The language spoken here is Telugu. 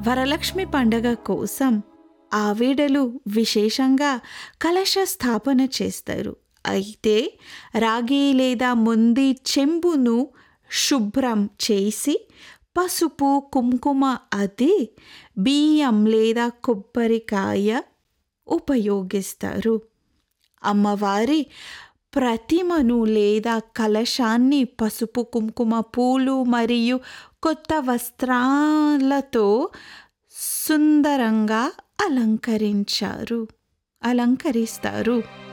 వరలక్ష్మి పండగ కోసం ఆవిడలు విశేషంగా కలశ స్థాపన చేస్తారు అయితే రాగి లేదా ముంది చెంబును శుభ్రం చేసి పసుపు కుంకుమ అది బియ్యం లేదా కొబ్బరికాయ ఉపయోగిస్తారు అమ్మవారి ప్రతిమను లేదా కలశాన్ని పసుపు కుంకుమ పూలు మరియు కొత్త వస్త్రాలతో సుందరంగా అలంకరించారు అలంకరిస్తారు